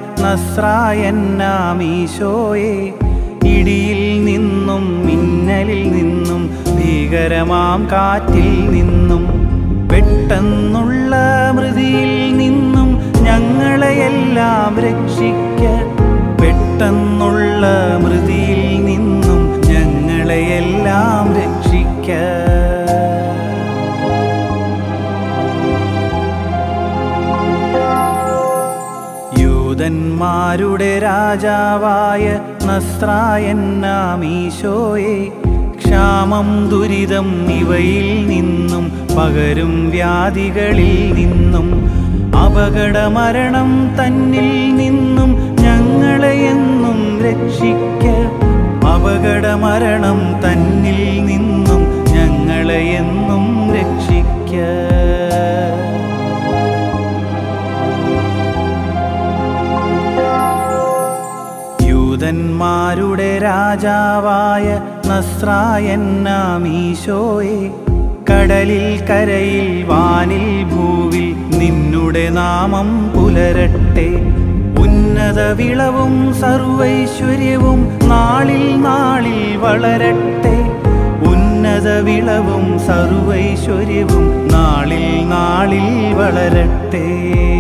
നസ്രായന്നാമീശോയെ ഇടിയിൽ നിന്നും മിന്നലിൽ നിന്നും ഭീകരമാം കാറ്റിൽ നിന്നും പെട്ടെന്നുള്ള മൃതിയിൽ നിന്നും ഞങ്ങളെയെല്ലാം രക്ഷിക്ക പെട്ടെന്നുള്ള മൃതിയിൽ നിന്നും ഞങ്ങളെയെല്ലാം രക്ഷിക്ക യൂതന്മാരുടെ രാജാവായ നസ്രായന്നാമീശോയെ ക്ഷാമം ദുരിതം ഇവയിൽ നിന്നും പകരും വ്യാധികളിൽ നിന്നും അപകടമരണം തന്നിൽ നിന്നും ഞങ്ങളെ എന്നും രക്ഷിക്ക അപകടമരണം തന്നിൽ നിന്നും ഞങ്ങളെ എന്നും രക്ഷിക്ക യൂതന്മാരുടെ രാജാവായ നസ്രായന്നാമീശോയെ കടലിൽ കരയിൽ വാനിൽ ഭൂവിൽ നിന്നുടെ നാമം പുലരട്ടെ ഉന്നത വിളവും സർവൈശ്വര്യവും നാളിൽ നാളിൽ വളരട്ടെ ഉന്നത വിളവും സർവൈശ്വര്യവും നാളിൽ നാളിൽ വളരട്ടെ